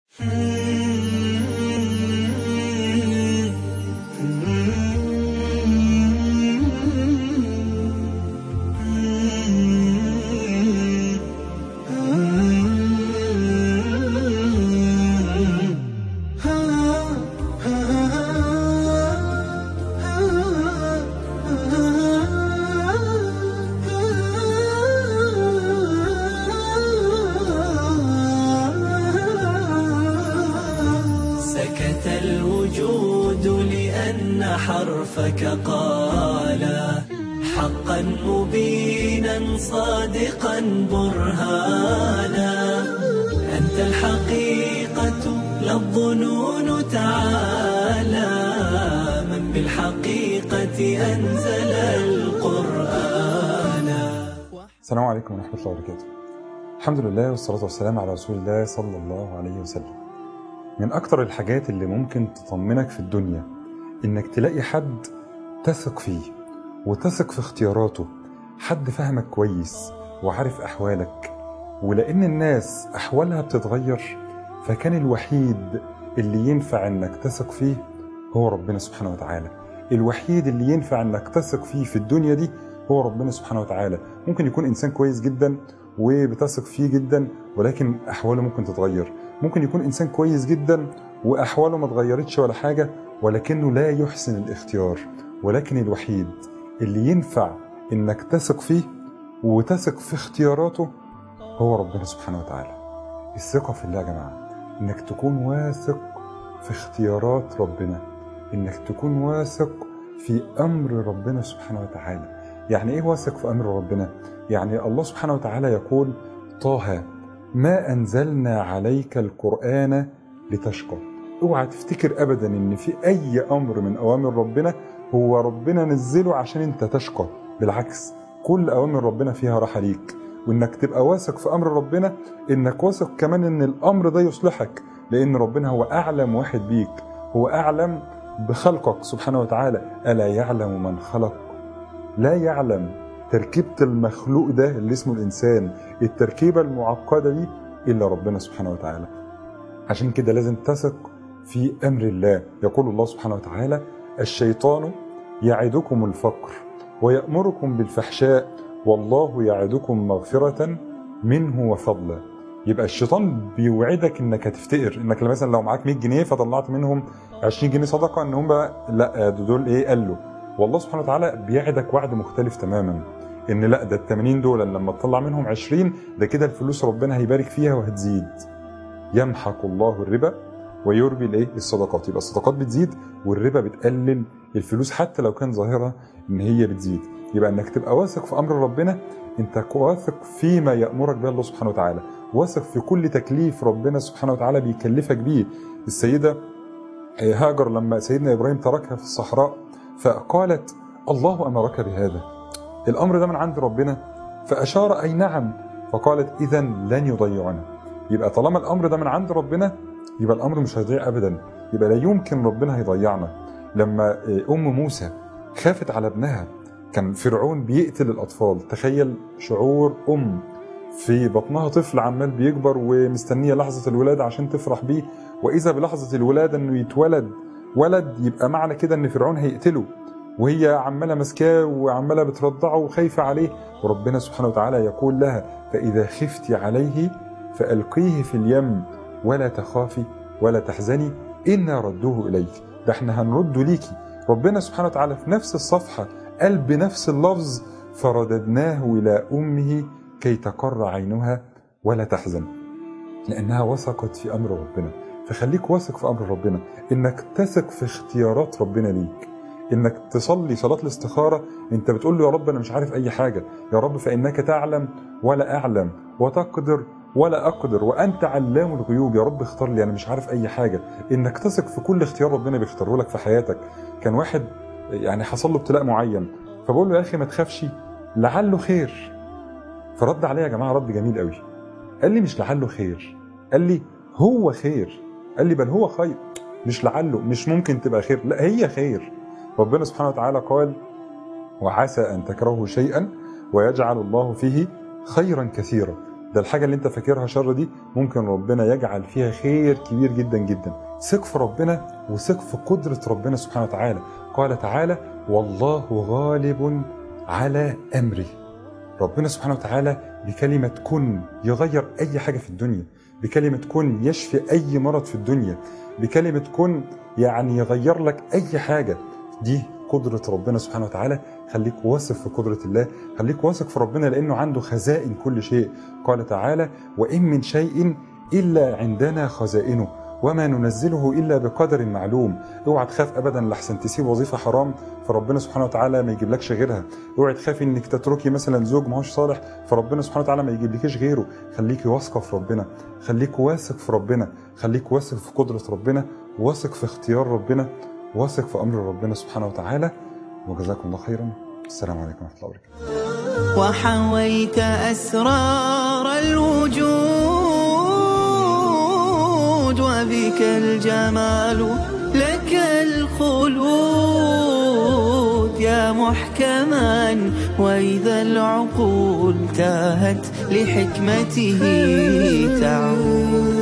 سكت الوجود لأن حرفك قال حقا مبينا صادقا برهانا أنت الحقيقة لا الظنون تعالى من بالحقيقة أنزل القرآن السلام عليكم ورحمة الله وبركاته الحمد لله والصلاة والسلام على رسول الله صلى الله عليه وسلم من أكتر الحاجات اللي ممكن تطمنك في الدنيا إنك تلاقي حد تثق فيه وتثق في اختياراته حد فاهمك كويس وعارف أحوالك ولأن الناس أحوالها بتتغير فكان الوحيد اللي ينفع إنك تثق فيه هو ربنا سبحانه وتعالى الوحيد اللي ينفع إنك تثق فيه في الدنيا دي هو ربنا سبحانه وتعالى ممكن يكون إنسان كويس جدا وبتثق فيه جدا ولكن أحواله ممكن تتغير ممكن يكون إنسان كويس جدا وأحواله ما اتغيرتش ولا حاجة ولكنه لا يحسن الاختيار ولكن الوحيد اللي ينفع إنك تثق فيه وتثق في اختياراته هو ربنا سبحانه وتعالى الثقة في الله يا جماعة إنك تكون واثق في اختيارات ربنا إنك تكون واثق في أمر ربنا سبحانه وتعالى يعني إيه واثق في أمر ربنا؟ يعني الله سبحانه وتعالى يقول طه ما أنزلنا عليك القرآن لتشقى اوعى تفتكر أبدا إن في أي أمر من أوامر ربنا هو ربنا نزله عشان أنت تشقى بالعكس كل أوامر ربنا فيها راحة ليك وإنك تبقى واثق في أمر ربنا إنك واثق كمان إن الأمر ده يصلحك لأن ربنا هو أعلم واحد بيك هو أعلم بخلقك سبحانه وتعالى ألا يعلم من خلق لا يعلم تركيبة المخلوق ده اللي اسمه الإنسان التركيبة المعقدة دي إلا ربنا سبحانه وتعالى عشان كده لازم تثق في أمر الله يقول الله سبحانه وتعالى الشيطان يعدكم الفقر ويأمركم بالفحشاء والله يعدكم مغفرة منه وفضلا يبقى الشيطان بيوعدك انك هتفتقر انك مثلا لو معاك 100 جنيه فطلعت منهم 20 جنيه صدقه ان هم لا دول ايه قالوا والله سبحانه وتعالى بيعدك وعد مختلف تماما ان لا ده ال 80 دول لما تطلع منهم 20 ده كده الفلوس ربنا هيبارك فيها وهتزيد يمحق الله الربا ويربي الايه الصدقات يبقى الصدقات بتزيد والربا بتقلل الفلوس حتى لو كان ظاهرها ان هي بتزيد يبقى انك تبقى واثق في امر ربنا انت واثق فيما يامرك به الله سبحانه وتعالى واثق في كل تكليف ربنا سبحانه وتعالى بيكلفك بيه السيده هاجر لما سيدنا ابراهيم تركها في الصحراء فقالت الله امرك بهذا الامر ده من عند ربنا فاشار اي نعم فقالت اذا لن يضيعنا يبقى طالما الامر ده من عند ربنا يبقى الامر مش هيضيع ابدا يبقى لا يمكن ربنا هيضيعنا لما ام موسى خافت على ابنها كان فرعون بيقتل الاطفال تخيل شعور ام في بطنها طفل عمال بيكبر ومستنيه لحظه الولاده عشان تفرح بيه واذا بلحظه الولاده انه يتولد ولد يبقى معنى كده ان فرعون هيقتله وهي عماله ماسكاه وعماله بترضعه وخايفه عليه وربنا سبحانه وتعالى يقول لها فاذا خفت عليه فالقيه في اليم ولا تخافي ولا تحزني انا ردوه اليك ده احنا هنرده ليكي ربنا سبحانه وتعالى في نفس الصفحه قال بنفس اللفظ فرددناه الى امه كي تقر عينها ولا تحزن لانها وثقت في امر ربنا فخليك واثق في امر ربنا انك تثق في اختيارات ربنا ليك انك تصلي صلاه الاستخاره انت بتقول له يا رب انا مش عارف اي حاجه يا رب فانك تعلم ولا اعلم وتقدر ولا اقدر وانت علام الغيوب يا رب اختار لي انا مش عارف اي حاجه انك تثق في كل اختيار ربنا بيختاره لك في حياتك كان واحد يعني حصل له ابتلاء معين فبقول له يا اخي ما تخافش لعله خير فرد عليا يا جماعه رد جميل قوي قال لي مش لعله خير قال لي هو خير قال لي بل هو خير مش لعله مش ممكن تبقى خير لا هي خير ربنا سبحانه وتعالى قال وعسى ان تكرهوا شيئا ويجعل الله فيه خيرا كثيرا ده الحاجه اللي انت فاكرها شر دي ممكن ربنا يجعل فيها خير كبير جدا جدا ثق في ربنا وثق في قدره ربنا سبحانه وتعالى قال تعالى والله غالب على امره ربنا سبحانه وتعالى بكلمه كن يغير اي حاجه في الدنيا بكلمه كن يشفي اي مرض في الدنيا بكلمه كن يعني يغير لك اي حاجه دي قدرة ربنا سبحانه وتعالى خليك واثق في قدرة الله خليك واثق في ربنا لأنه عنده خزائن كل شيء قال تعالى وإن من شيء إلا عندنا خزائنه وما ننزله إلا بقدر معلوم اوعى تخاف أبدا لحسن تسيب وظيفة حرام فربنا سبحانه وتعالى ما يجيبلكش غيرها اوعى تخافي انك تتركي مثلا زوج ما هوش صالح فربنا سبحانه وتعالى ما يجيبلكيش غيره خليكي واثقة في ربنا خليك واثق في ربنا خليك واثق في قدرة ربنا واثق في اختيار ربنا واثق في امر ربنا سبحانه وتعالى وجزاكم الله خيرا السلام عليكم ورحمه الله وبركاته وحويت أسرار الوجود وبك الجمال لك الخلود يا محكما وإذا العقول تاهت لحكمته تعود